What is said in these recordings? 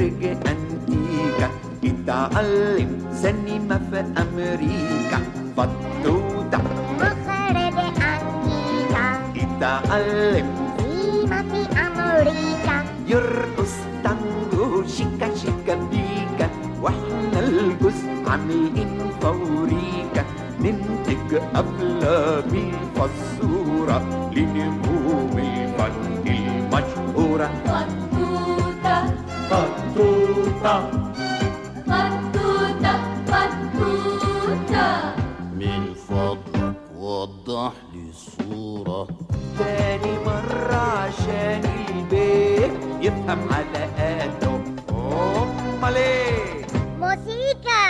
خرج أنتيكا اتعلم سينما في أمريكا فتوتة مخرج أنتيكا اتعلم سيما في أمريكا يرقص تانجو شيكا شيكا بيكا واحنا الجزء عاملين فوريكا ننتج أفلام الفزورة لنجوم الفن المشهورة بطوطة فتوتة بطوطة بطوطة من فضلك وضح لي الصورة تاني مرة عشان البيت يفهم على قده أمال إيه موسيقى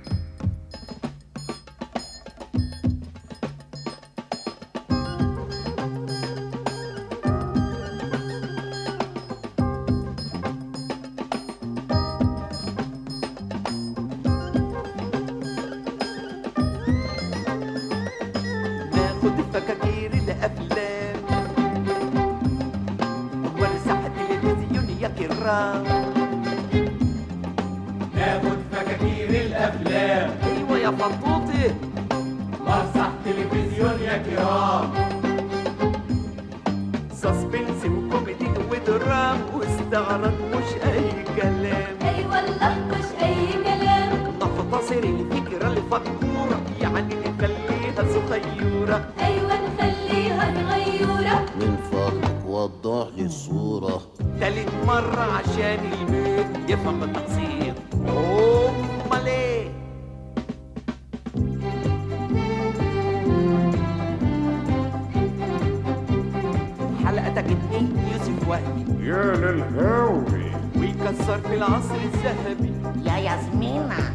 ناخد فكاكير الافلام وارزع تلفزيون يا كرام ناخد فكاكير الافلام ايوه يا فطوطي مسرح تلفزيون يا كرام سسبنس وكوميدي ودرام واستعراض مش اي كلام أي والله مش أي كلام نختصر الفكرة لفكورة يعني نخليها صغيرة أيوة نخليها صغيرة من فضلك وضح لي الصورة تالت مرة عشان البيت يفهم التقصير امال ايه حلقتك اتنين يوسف وهبي يا للهاوي ويكسر في العصر الذهبي يا ياسمينة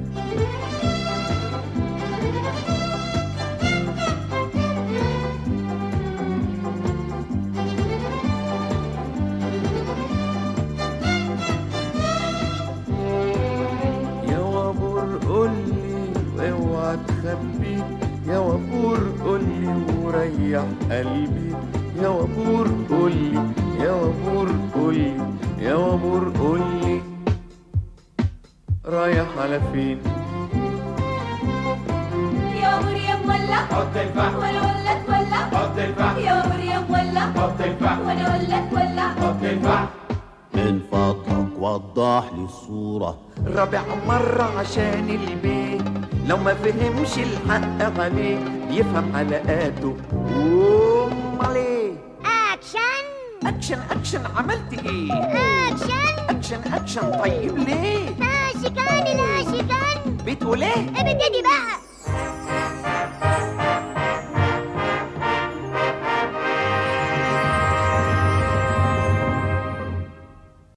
يا وابور قولي واوعى تخبي يا وابور قولي وريح قلبي يا وابور قولي يا وابور قولي يا وابور قولي رايح على فين يا مريم ولع حط الفحم وأنا ولا تولع حط الفحم يا مريم ولع حط الفحم وأنا ولا تولع حط الفحم من فضلك وضح لي الصورة رابع مرة عشان البيت لو ما فهمش الحق عليه يفهم على قده امال ايه أكشن اكشن اكشن عملت ايه أكشن اكشن اكشن طيب ليه آشكان الآشكان بتقول ايه ابتدي بقى